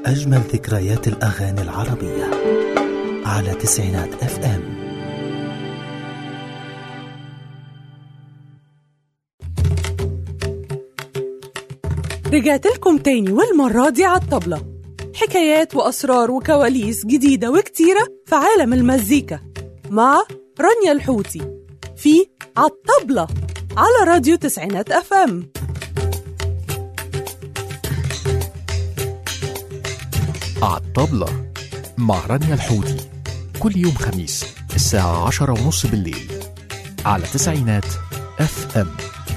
أجمل ذكريات الأغاني العربية على تسعينات اف ام رجعت لكم تاني والمرة دي على الطبلة حكايات وأسرار وكواليس جديدة وكتيرة في عالم المزيكا مع رانيا الحوتي في عالطبلة على راديو تسعينات اف ام عالطبلة مع رانيا الحوتي كل يوم خميس الساعة عشرة ونص بالليل على تسعينات اف ام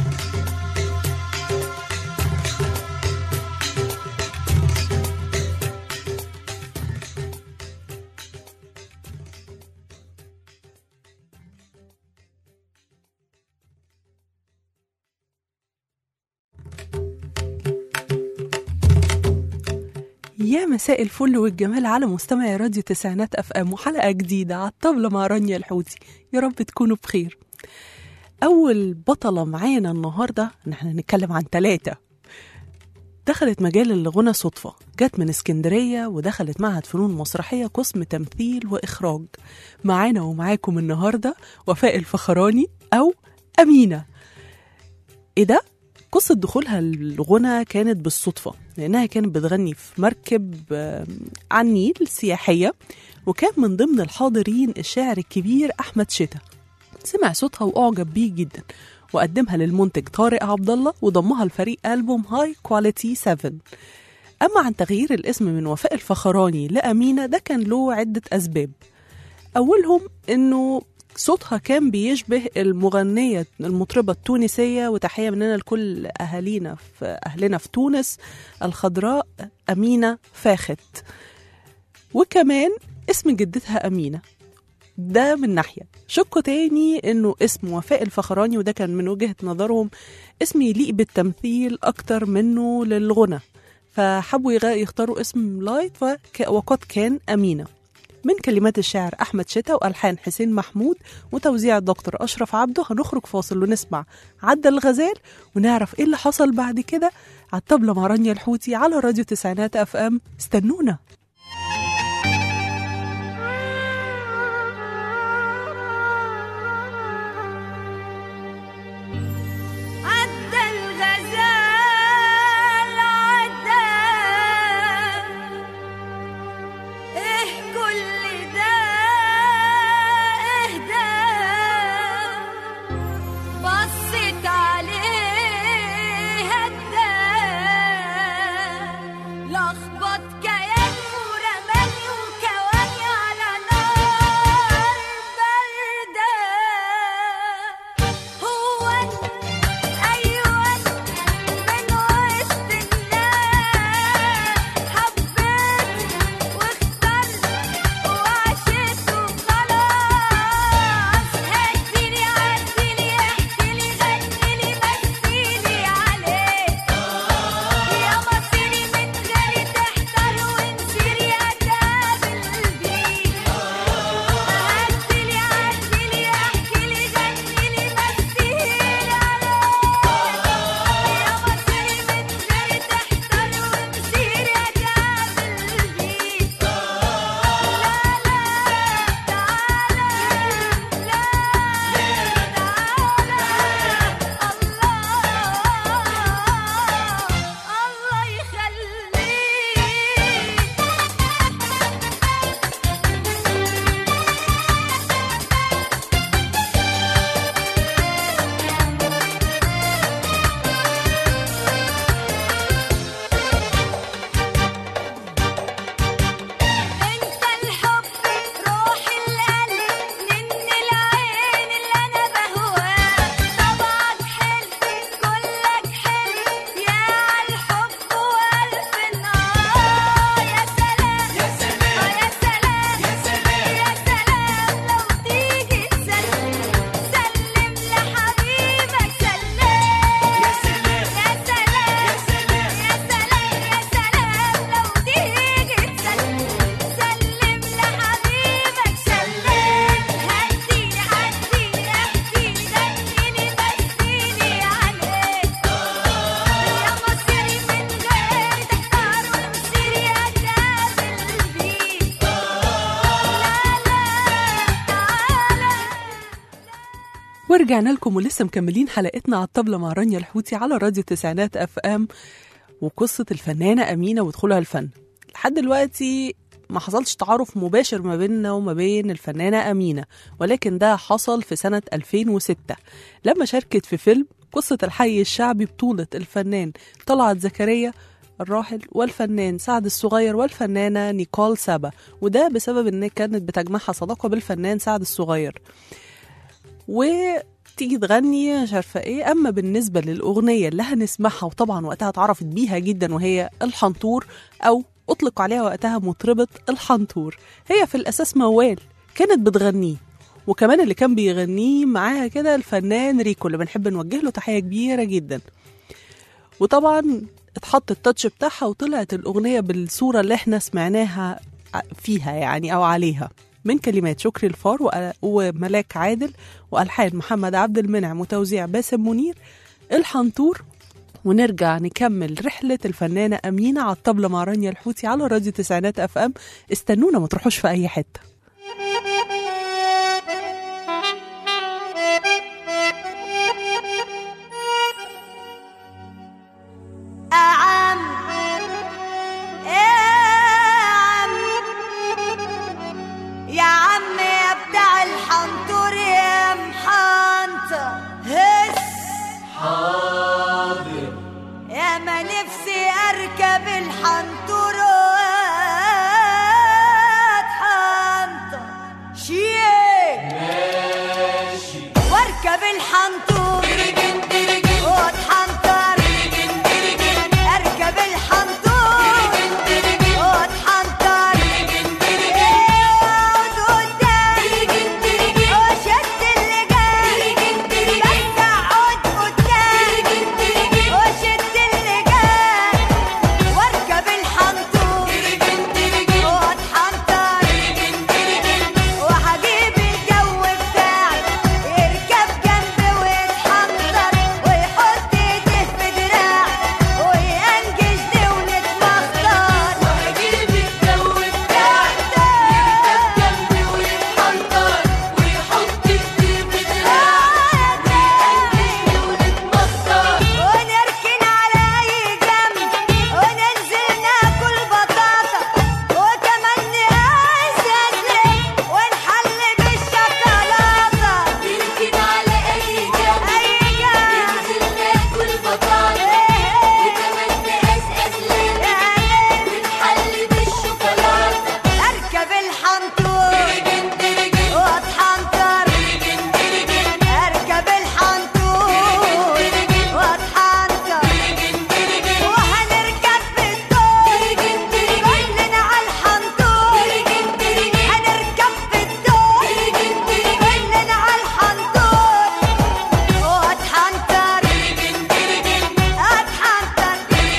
يا مساء الفل والجمال على مستمعي راديو تسعينات اف ام وحلقة جديدة على الطبلة مع رانيا الحوتي يا رب تكونوا بخير أول بطلة معانا النهاردة إن احنا نتكلم عن ثلاثة دخلت مجال الغنى صدفة جت من اسكندرية ودخلت معهد فنون مسرحية قسم تمثيل وإخراج معانا ومعاكم النهاردة وفاء الفخراني أو أمينة إيه ده؟ قصة دخولها الغنى كانت بالصدفة لأنها كانت بتغني في مركب آم، على النيل سياحية وكان من ضمن الحاضرين الشاعر الكبير أحمد شتا سمع صوتها وأعجب بيه جدا وقدمها للمنتج طارق عبد الله وضمها لفريق ألبوم هاي كواليتي 7 أما عن تغيير الاسم من وفاء الفخراني لأمينة ده كان له عدة أسباب أولهم إنه صوتها كان بيشبه المغنية المطربة التونسية وتحية مننا لكل أهالينا في أهلنا في تونس الخضراء أمينة فاخت وكمان اسم جدتها أمينة ده من ناحية شق تاني انه اسم وفاء الفخراني وده كان من وجهة نظرهم اسم يليق بالتمثيل اكتر منه للغنى فحبوا يغ- يختاروا اسم لايت فك- وقد كان أمينة من كلمات الشاعر أحمد شتا وألحان حسين محمود وتوزيع الدكتور أشرف عبده هنخرج فاصل ونسمع عدى الغزال ونعرف إيه اللي حصل بعد كده على الطبلة مع رانيا الحوتي على راديو تسعينات أف أم استنونا عدى الغزال عدى ايه كل ده اهدى بصت عليه هدى لخبط كيان ورماني وكواني على نار باردة هو أيوة من وسط الناس حبيت واخترت وعشت وخلاص هديلي عديلي احكيلي غنيلي مثيلي عليه يا مصيري من غير تحتار ورجعنا لكم ولسه مكملين حلقتنا على الطبلة مع رانيا الحوتي على راديو تسعينات اف ام وقصة الفنانة أمينة ودخولها الفن لحد دلوقتي ما حصلش تعارف مباشر ما بيننا وما بين الفنانة أمينة ولكن ده حصل في سنة 2006 لما شاركت في فيلم قصة الحي الشعبي بطولة الفنان طلعت زكريا الراحل والفنان سعد الصغير والفنانة نيكول سابا وده بسبب ان كانت بتجمعها صداقة بالفنان سعد الصغير وتيجي تغني مش عارفه ايه اما بالنسبه للاغنيه اللي هنسمعها وطبعا وقتها اتعرفت بيها جدا وهي الحنطور او اطلق عليها وقتها مطربه الحنطور هي في الاساس موال كانت بتغنيه وكمان اللي كان بيغنيه معاها كده الفنان ريكو اللي بنحب نوجه له تحيه كبيره جدا وطبعا اتحط التاتش بتاعها وطلعت الاغنيه بالصوره اللي احنا سمعناها فيها يعني او عليها من كلمات شكري الفار وأ- وملاك عادل والحان محمد عبد المنعم وتوزيع باسم منير الحنطور ونرجع نكمل رحلة الفنانة أمينة على الطبلة مع رانيا الحوتي على راديو تسعينات أف أم استنونا ما تروحوش في أي حتة أعم يا عم يا عم يا بتاع الحنطور يا محنطة هس حاضر يا ما نفسي أركب الحنطور وأتحنطر شيك ماشي واركب الحنطور واتحنطر اركب الحنطور واتحنطر اقعد قدام وشد اللي جاي بس اقعد قدام وشد اللي جاي واركب الحنطور واتحنطر وهجيب الجو بتاعي يركب جنبي ويتحنطر ويحط ايده في دراعي وينجشني ونتمخطر وهجيب الجو بتاعي يركب جنبي ويتحنطر ويحط ايده في دراعي وينجشني ونتمخطر ونركن على اي جنب وننزل ناكل بطاطا وكمان نقزز ونحل بالشوكولاته نركن على اي جنب اي جنب ننزل ناكل بطاطا وكمان نقزقز ونحل بالشوكولاته اركب الحنطور واتحنطر اركب الحنطور واتحنطر وهنركب بالدور كلنا على الحنطور هنركب بالدور كلنا على الحنطور واتحنطر اتحنطر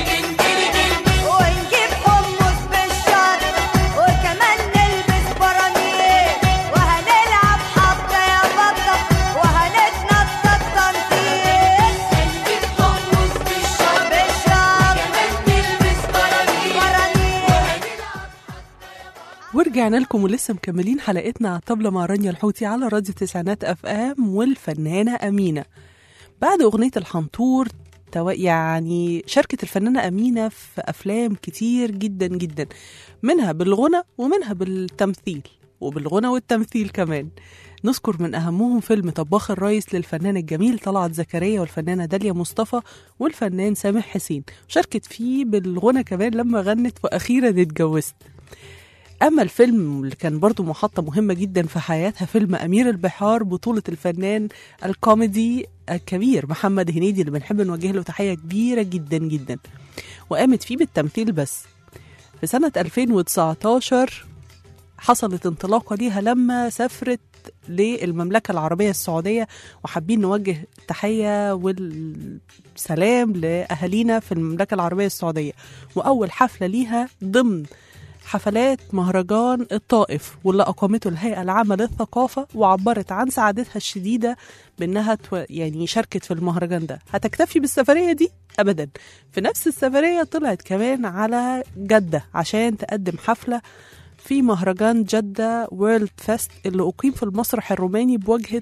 ونجيب حمص بالشط وكمان نلبس برانيل وهنلعب حبة يا بطة وهنتنطط تنطيط نجيب حمص بالشط بالشط كمان نلبس برانيل برانيل ورجعنا لكم ولسه مكملين حلقتنا على الطبلة مع رانيا الحوتي على راديو تسعينات أف أم والفنانة أمينة بعد أغنية الحنطور تو- يعني شاركت الفنانة أمينة في أفلام كتير جدا جدا منها بالغنى ومنها بالتمثيل وبالغنى والتمثيل كمان نذكر من أهمهم فيلم طباخ الريس للفنان الجميل طلعت زكريا والفنانة داليا مصطفى والفنان سامح حسين شاركت فيه بالغنى كمان لما غنت وأخيرا اتجوزت أما الفيلم اللي كان برضو محطة مهمة جدا في حياتها فيلم أمير البحار بطولة الفنان الكوميدي الكبير محمد هنيدي اللي بنحب نوجه له تحية كبيرة جدا جدا وقامت فيه بالتمثيل بس في سنة 2019 حصلت انطلاقة ليها لما سافرت للمملكة العربية السعودية وحابين نوجه تحية والسلام لأهالينا في المملكة العربية السعودية وأول حفلة ليها ضمن حفلات مهرجان الطائف واللي أقامته الهيئة العامة للثقافة وعبرت عن سعادتها الشديدة بأنها تو... يعني شاركت في المهرجان ده هتكتفي بالسفرية دي؟ أبدا في نفس السفرية طلعت كمان على جدة عشان تقدم حفلة في مهرجان جدة وورلد فيست اللي أقيم في المسرح الروماني بواجهة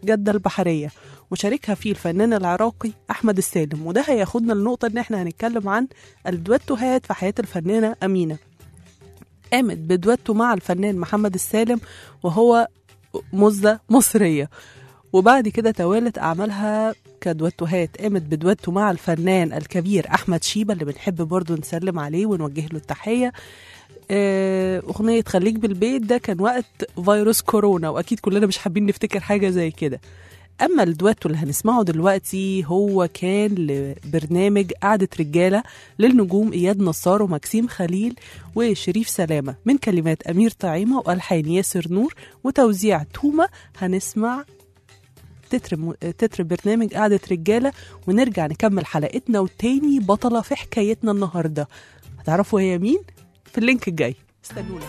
جدة البحرية وشاركها فيه الفنان العراقي أحمد السالم وده هياخدنا لنقطة إن إحنا هنتكلم عن الدويتوهات في حياة الفنانة أمينة قامت بدويتو مع الفنان محمد السالم وهو مزة مصرية وبعد كده توالت أعمالها كدويتوهات قامت بدويتو مع الفنان الكبير أحمد شيبة اللي بنحب برضو نسلم عليه ونوجه له التحية آه، أغنية خليك بالبيت ده كان وقت فيروس كورونا وأكيد كلنا مش حابين نفتكر حاجة زي كده أما الدويتو اللي هنسمعه دلوقتي هو كان لبرنامج قعدة رجالة للنجوم إياد نصار ومكسيم خليل وشريف سلامة من كلمات أمير طعيمة وألحان ياسر نور وتوزيع تومة هنسمع تتر, م... تتر برنامج قعدة رجالة ونرجع نكمل حلقتنا وتاني بطلة في حكايتنا النهاردة هتعرفوا هي مين؟ في اللينك الجاي استنونا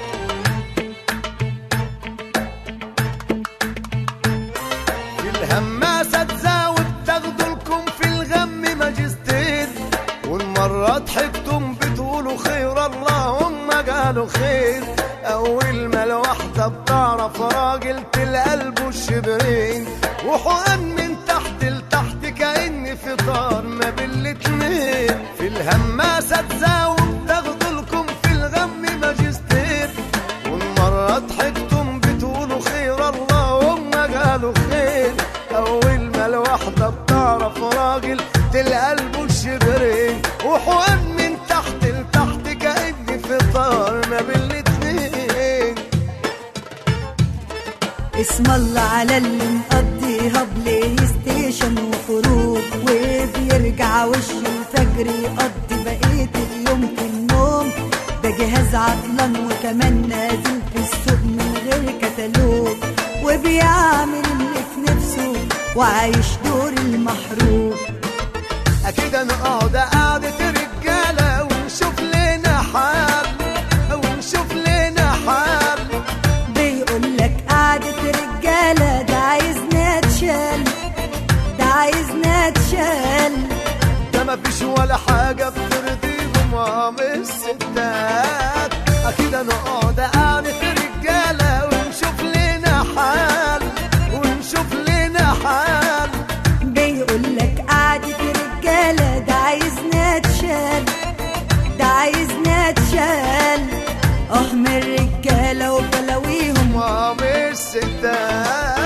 في الهماسة تزاود تاخدوا لكم في الغم ماجستير والمرة ضحكتم بتقولوا خير اللهم قالوا خير أول ما الواحدة بتعرف راجل تلقى الشبرين وحقن من تحت لتحت كأن في طار ما بين الاتنين في الهماسة تزاود تاخدوا لكم في الغم ماجستير والمرة ضحكتم بتقولوا خير اللهم قالوا خير أول ما الواحدة بتعرف راجل تلقى قلبه الشبرين وحقن من تحت لتحت كأن في طار ما بين الاتنين اسم الله على اللي مقضيها بلاي ستيشن وخروج وبيرجع وش الفجر يقضي بقية اليوم في النوم ده جهاز عطلان وكمان نازل في السوق من غير كتالوج وبيعمل اللي في نفسه وعايش دور المحروم أكيد نقعد قعدة رجالة ونشوف لنا حال ونشوف لنا حال بيقول لك قعدة رجالة ده عايزنا اتشال ده عايزنا اتشال ده مفيش ولا حاجة بترضيهم عم الستات أكيد نقعد قعدة رجالة ونشوف لنا حال ونشوف لنا حال بيقول لك قعدة رجالة ده عايزنا اتشال ده عايزنا اتشال اه من الرجالة وبلاويهم عم الستات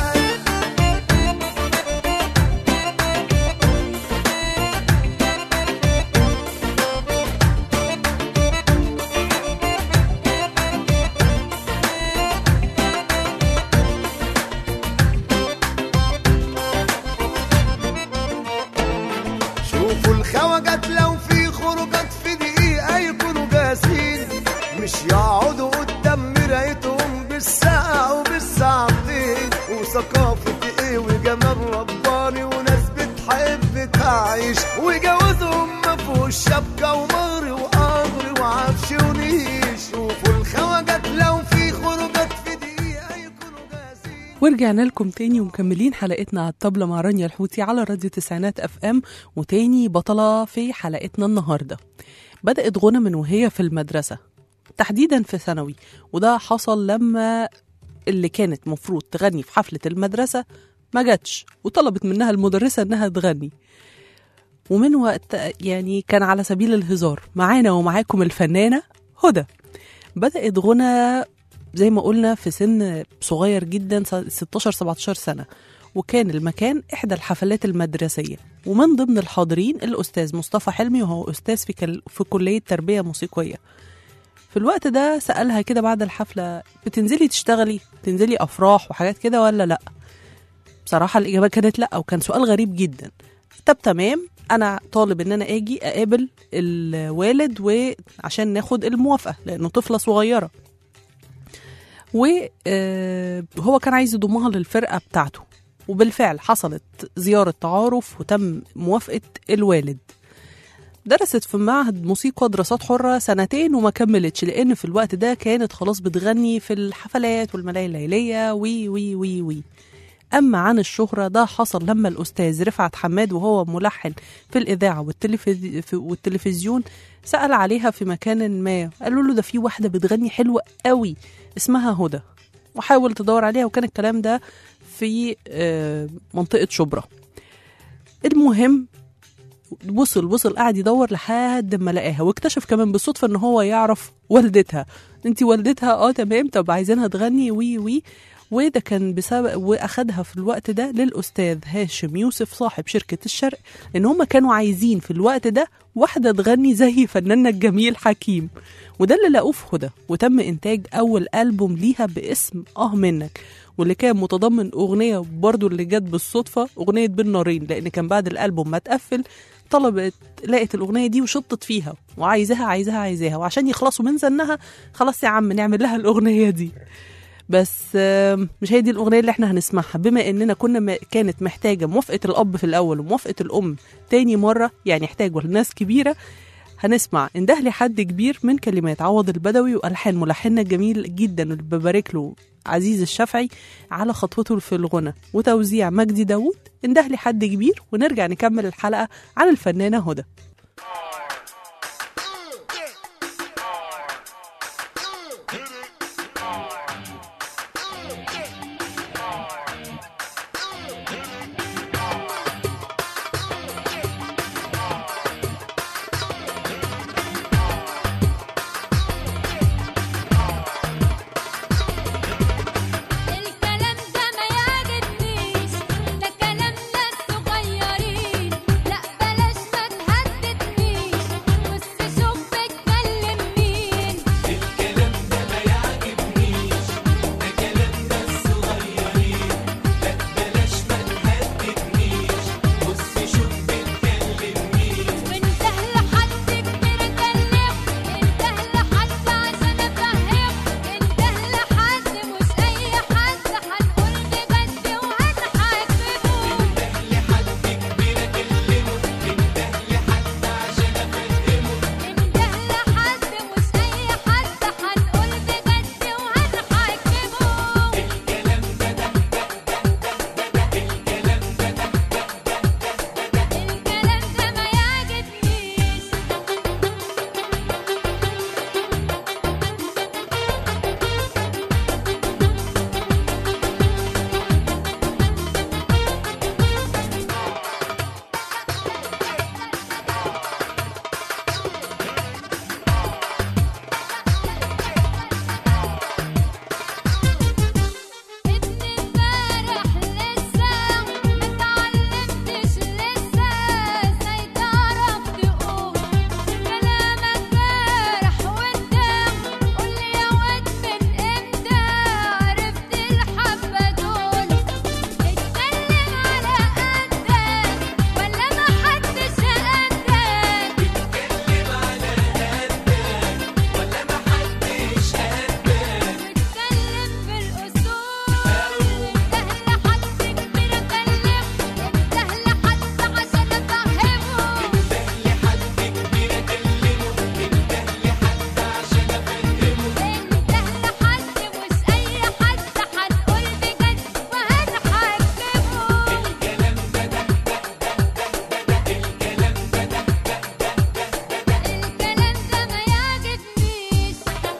شوفوا الخواجات لو في خروجات في دقيقة يكونوا جاهزين مش يقعدوا قدام مرايتهم بالساعة وبالساعتين وثقافة ايه وجمال رباني وناس بتحب تعيش وجوازهم ما فيهوش شبكة ومهر وقمر وعفش ونيش شوفوا الخواجات لو في خروجات في دقيقة يكونوا جاهزين ورجعنا لكم تاني ومكملين حلقتنا على الطبلة مع رانيا الحوتي على راديو تسعينات اف ام وتاني بطلة في حلقتنا النهاردة بدأت غنى من وهي في المدرسة تحديدا في ثانوي وده حصل لما اللي كانت مفروض تغني في حفلة المدرسة ما جاتش وطلبت منها المدرسة انها تغني ومن وقت يعني كان على سبيل الهزار معانا ومعاكم الفنانة هدى بدأت غنى زي ما قلنا في سن صغير جدا 16 17 سنة وكان المكان إحدى الحفلات المدرسية ومن ضمن الحاضرين الأستاذ مصطفى حلمي وهو أستاذ في, كل في كلية تربية موسيقية في الوقت ده سألها كده بعد الحفلة بتنزلي تشتغلي تنزلي أفراح وحاجات كده ولا لأ بصراحة الإجابة كانت لأ وكان سؤال غريب جدا طب تمام أنا طالب إن أنا أجي أقابل الوالد وعشان ناخد الموافقة لأنه طفلة صغيرة وهو كان عايز يضمها للفرقة بتاعته وبالفعل حصلت زيارة تعارف وتم موافقة الوالد درست في معهد موسيقى دراسات حرة سنتين وما كملتش لأن في الوقت ده كانت خلاص بتغني في الحفلات والملاهي الليلية وي وي وي وي أما عن الشهرة ده حصل لما الأستاذ رفعت حماد وهو ملحن في الإذاعة والتلفز... في- والتلفزيون سأل عليها في مكان ما قالوا له ده في واحدة بتغني حلوة قوي اسمها هدى وحاول تدور عليها وكان الكلام ده في آه، منطقة شبرا المهم وصل وصل قاعد يدور لحد ما لقاها واكتشف كمان بالصدفة ان هو يعرف والدتها انت والدتها اه تمام طب عايزينها تغني وي وي وده كان بسبب واخدها في الوقت ده للاستاذ هاشم يوسف صاحب شركه الشرق ان هم كانوا عايزين في الوقت ده واحده تغني زي فناننا الجميل حكيم وده اللي لقوه في هدى وتم انتاج اول البوم ليها باسم اه منك واللي كان متضمن اغنيه برضو اللي جت بالصدفه اغنيه بالنارين لان كان بعد الالبوم ما اتقفل طلبت لقت الاغنيه دي وشطت فيها وعايزاها عايزاها عايزاها وعشان يخلصوا من زنها خلاص يا عم نعمل لها الاغنيه دي بس آم، مش هي دي الاغنيه اللي احنا هنسمعها بما اننا كنا م- كانت محتاجه موافقه الاب في الاول وموافقه الام تاني مره يعني احتاجوا لناس كبيره هنسمع انده لي حد كبير من كلمات عوض البدوي والحان ملحننا الجميل جدا اللي ببارك له عزيز الشافعي على خطوته في الغنى وتوزيع مجدي داوود انده لي حد كبير ونرجع نكمل الحلقه عن الفنانه هدى الكلام ده ما يعجبنيش ده كلام ناس صغيرين لا بلاش ما تهددنيش بص شوف بتكلم مين وانته لحد كبير اكلمه انته لحد عشان افهمه انته لحد مش اي حد هنقول بجد وهنحاسبه انته لحد مش اي حد هنقول بجد وهنحاسبه الكلام ده ما يعجبنيش ابن امبارح لسه متعلمتش لسه ازاي تعرف تقول كلامك جارح وانت قولي يا واد من امتى عرفت الحبة دول اتكلم على قدك ولا محدش قدك واتكلم بالاصول انته لحد كبير اكلمه انته لحد عشان افهمه انته لحد مش اي حد هنقول بجد وهنحاسبه الكلام ده ما يعجبنيش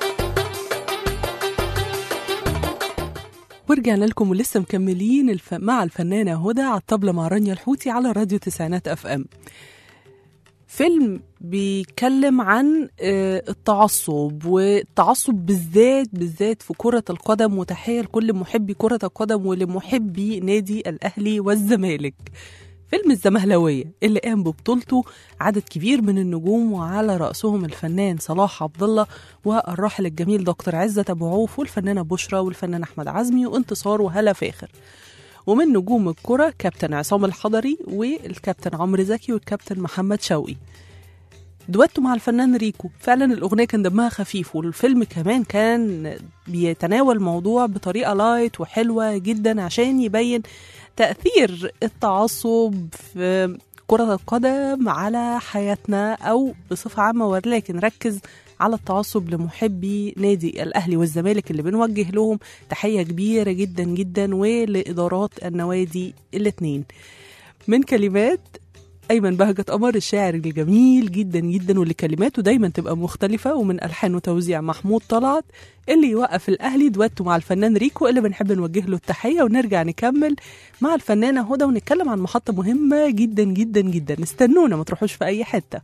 ورجعنا لكم ولسه مكملين الف... مع الفنانة هدى على الطبلة مع رانيا الحوتي على راديو تسعينات اف ام فيلم بيتكلم عن آه، التعصب والتعصب بالذات بالذات في كرة القدم وتحية لكل محبي كرة القدم ولمحبي نادي الأهلي والزمالك فيلم الزمهلوية اللي قام ببطولته عدد كبير من النجوم وعلى رأسهم الفنان صلاح عبد الله والراحل الجميل دكتور عزت أبو عوف والفنانة بشرى والفنان أحمد عزمي وانتصار وهلا فاخر ومن نجوم الكرة كابتن عصام الحضري والكابتن عمرو زكي والكابتن محمد شوقي دويتو مع الفنان ريكو فعلا الأغنية كان دمها خفيف والفيلم كمان كان بيتناول الموضوع بطريقة لايت وحلوة جدا عشان يبين تأثير التعصب في كرة القدم على حياتنا أو بصفة عامة ولكن ركز على التعصب لمحبي نادي الأهلي والزمالك اللي بنوجه لهم تحية كبيرة جدا جدا ولإدارات النوادي الاتنين من كلمات أيمن بهجت قمر الشاعر الجميل جدا جدا واللي كلماته دايما تبقى مختلفة ومن ألحان وتوزيع محمود طلعت اللي يوقف الأهلي دويتو مع الفنان ريكو اللي بنحب نوجه له التحية ونرجع نكمل مع الفنانة هدى ونتكلم عن محطة مهمة جدا جدا جدا استنونا ما تروحوش في أي حتة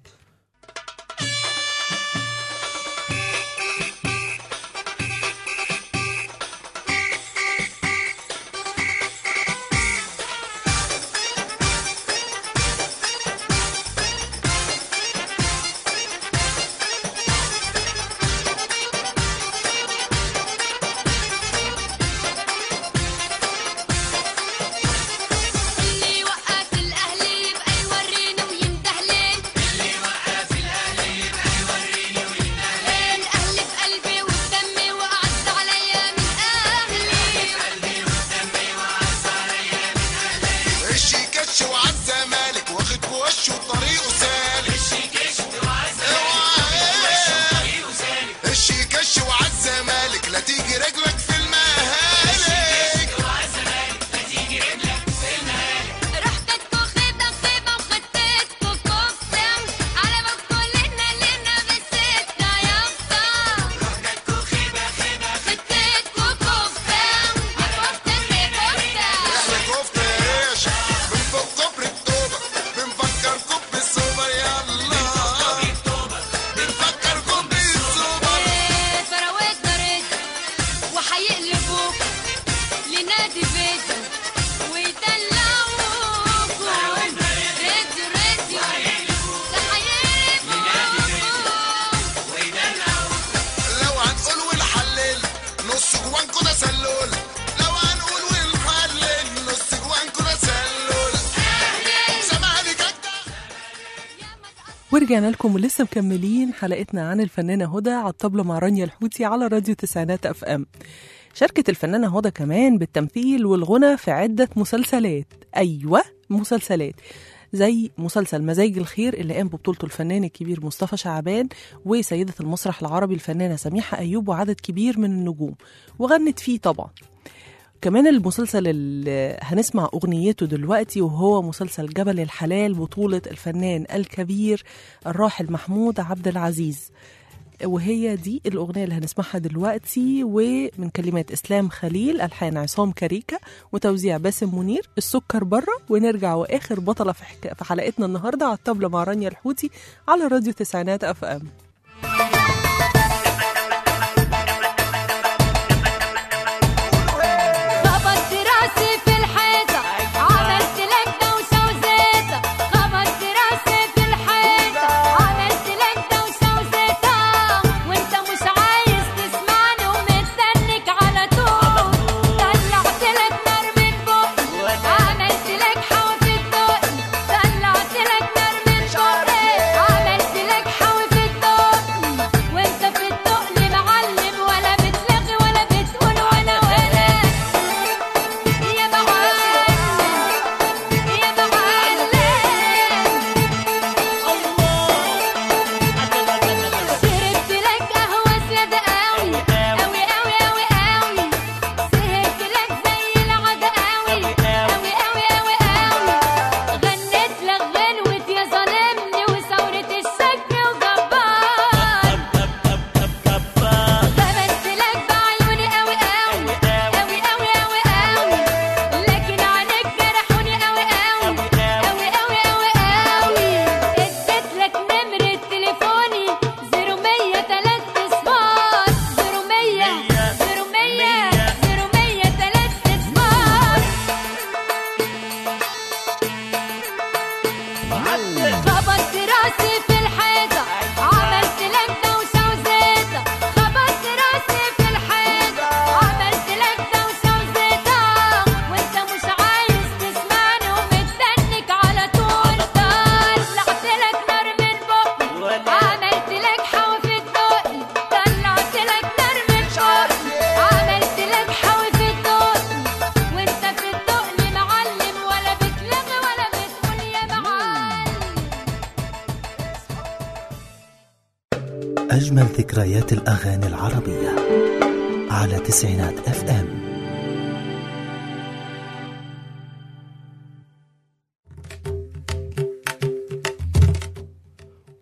اللي يوقف الاهلي يبقى يورينا ويندهلن اللي يوقف الاهلي يبقى يوريني ويندهلن الاهلي في قلبي ودمي واعز عليا من اهلي قلبي ودمي واعز عليا من اهلي الشي كش وعالزمالك واخد بوشه طريقه سالك الشي كش وعالزمالك الشي كش وعالزمالك لا تيجي رجلك في المهالك رحتك خيبة خيبة وخدتك كفتة على ما كلنا لنا بالستة يافطة رحتك خيبة خيبة خدتك كفتة يا كفتة يا كفتة احنا كفتة ايش من فوق كوبري اكتوبر بنفكركم بالسوبر يلا بنفكركم بالسوبر فراوات ضريت وحيقلبوك لنادي فيديو ويدلعوكوا راديو راديو ده هيقلبوكوا لو هنقول ونحلل نص جوانكو ده سلول لو هنقول ونحلل نص جوانكو ده سلول سامعني جدع ورجعنا لكم ولسه مكملين حلقتنا عن الفنانة هدى على الطبلة مع رانيا الحوتي على راديو تسعينات اف ام شاركت الفنانة هدى كمان بالتمثيل والغنى في عدة مسلسلات أيوة مسلسلات زي مسلسل مزاج الخير اللي قام ببطولته الفنان الكبير مصطفى شعبان وسيدة المسرح العربي الفنانة سميحة أيوب وعدد كبير من النجوم وغنت فيه طبعا كمان المسلسل اللي هنسمع أغنيته دلوقتي وهو مسلسل جبل الحلال بطولة الفنان الكبير الراحل محمود عبد العزيز وهي دي الأغنية اللي هنسمعها دلوقتي ومن كلمات إسلام خليل ألحان عصام كاريكا وتوزيع باسم منير السكر بره ونرجع وآخر بطلة في, حك... في حلقتنا النهاردة على الطبلة مع رانيا الحوتي على راديو تسعينات أف أم خبطت راسي في الحيطة عملت لك دوشة وزيطة خبطت راسي في الحيطة عملت لك دوشة وزيطة وانت مش عايز تسمعني ومستنك على طول طلعت لك نار من بقي عملت لك حوا في الدقي طلعت لك نار من بقي عملت لك حوا في الدقي وانت في الدقي معلم ولا بتلغي ولا بتقول ولا ولا يا معلم يا معلم شربت لك قهوة زيادة قوي قوي قوي قوي قوي سهرت لك زي العادة قوي قوي قوي قوي قوي غنيت لك غنوة يا ظالمني وثورة الشك وجبار غمزت لك بعيوني قوي قوي قوي قوي قوي قوي لكن عينيك جرحوني قوي قوي قوي قوي قوي قوي اديت لك نمرة تليفوني زيرو مية تلات صفار زيرو مية زيرو مية زيرو مية تلات صفار خبطت راسي في الحيطة عملت لك دوشة وزيطة خبطت راسي في الحيطة عملت لك دوشة وزيطة وانت مش عايز تسمعني ومستنك على طول طلعت لك نار من بقي عملت لك حوا في الدقي طلعت لك نار من بقي عملت لك حوا في الدقي وانت في الدقي معلم ولا بتلغي ولا بتقول يا معلم أجمل ذكريات الأغاني العربية على تسعينات اف ام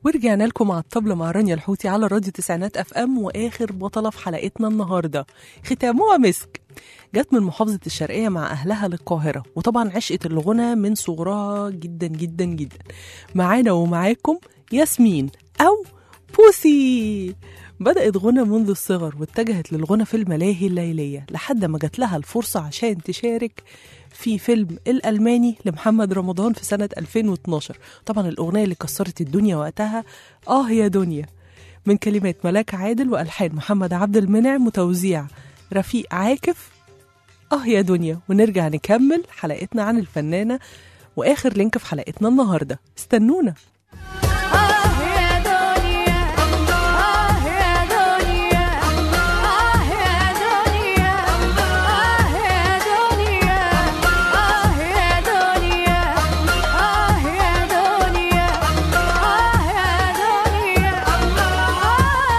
ورجعنا لكم على الطبلة مع رانيا الحوتي على راديو تسعينات اف ام واخر بطلة في حلقتنا النهاردة ختامها مسك جت من محافظة الشرقية مع أهلها للقاهرة وطبعا عشقت الغنى من صغرها جدا جدا جدا معانا ومعاكم ياسمين أو بوسي بدأت غنى منذ الصغر واتجهت للغنى في الملاهي الليلية لحد ما جات لها الفرصة عشان تشارك في فيلم الألماني لمحمد رمضان في سنة 2012 طبعا الأغنية اللي كسرت الدنيا وقتها آه يا دنيا من كلمات ملاك عادل وألحان محمد عبد المنعم وتوزيع رفيق عاكف آه يا دنيا ونرجع نكمل حلقتنا عن الفنانة وآخر لينك في حلقتنا النهاردة استنونا آه يا دنيا آه يا دنيا آه يا دنيا آه يا دنيا آه يا دنيا آه يا دنيا آه يا دنيا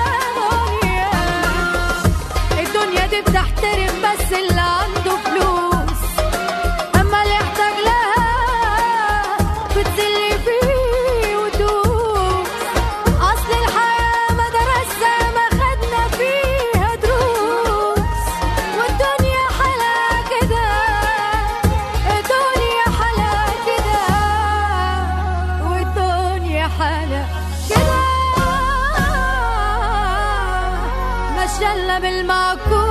آه دنيا الدنيا دي بتحترم بس اللي عنده فلوس اما اللي يحتاج لها بتزل فيه ودوس اصل الحياه مدرسه ما خدنا فيها دروس والدنيا حلا كده الدنيا حلا كده والدنيا حلا كده مشينا بالمعكوس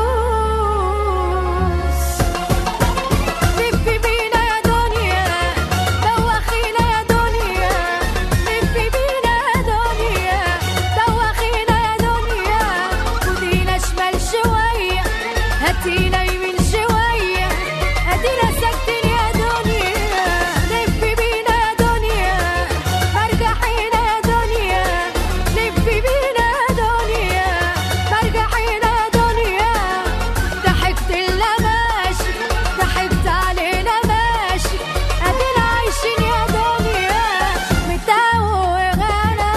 لفي بينا يا دنيا دوخينا يا دنيا لفي بينا يا دنيا دوخينا يا دنيا خدينا شمال شوية هاتينا يمين شوية ادينا ساكتين يا دنيا لفي بينا يا دنيا مرجحينا يا دنيا لفي بينا يا دنيا مرجحينا يا دنيا ضحكت لنا ماشي ضحكت علينا ماشي ادينا عايشين يا دنيا متوهانا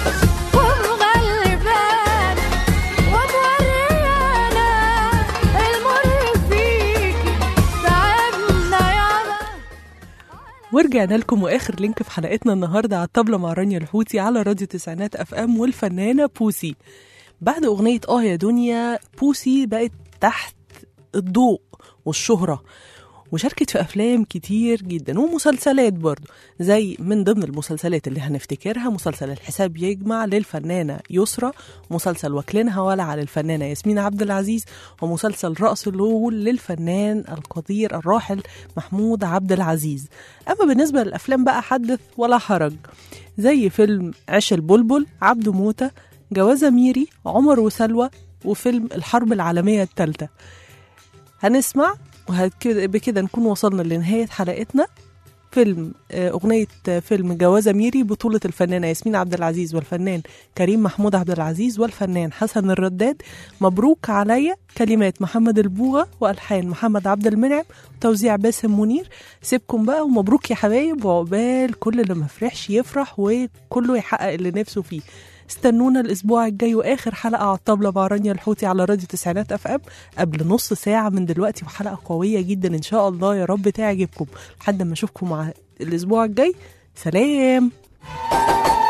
ومغلبانا وموريانا المر فيكي تعبنا ياما ورجعنا لكم واخر لينك في حلقتنا النهارده على الطبله مع رانيا الحوتي على راديو تسعينات اف ام والفنانه بوسي بعد اغنيه اه يا دنيا بوسي بقت تحت الضوء والشهره وشاركت في افلام كتير جدا ومسلسلات برضه زي من ضمن المسلسلات اللي هنفتكرها مسلسل الحساب يجمع للفنانه يسرى مسلسل واكلينها ولع للفنانه ياسمين عبد العزيز ومسلسل رأس الغول للفنان القدير الراحل محمود عبد العزيز اما بالنسبه للافلام بقى حدث ولا حرج زي فيلم عش البلبل عبده موته جوازة ميري عمر وسلوى وفيلم الحرب العالمية الثالثة هنسمع وبكده نكون وصلنا لنهاية حلقتنا فيلم آه، أغنية آه، فيلم جوازة ميري بطولة الفنانة ياسمين عبد العزيز والفنان كريم محمود عبد العزيز والفنان حسن الرداد مبروك عليا كلمات محمد البوغة وألحان محمد عبد المنعم وتوزيع باسم منير سيبكم بقى ومبروك يا حبايب وعقبال كل اللي مفرحش يفرح وكله يحقق اللي نفسه فيه استنونا الاسبوع الجاي واخر حلقه على الطبله مع رانيا الحوتي على راديو تسعينات اف ام قبل نص ساعه من دلوقتي وحلقه قويه جدا ان شاء الله يا رب تعجبكم لحد ما اشوفكم مع الاسبوع الجاي سلام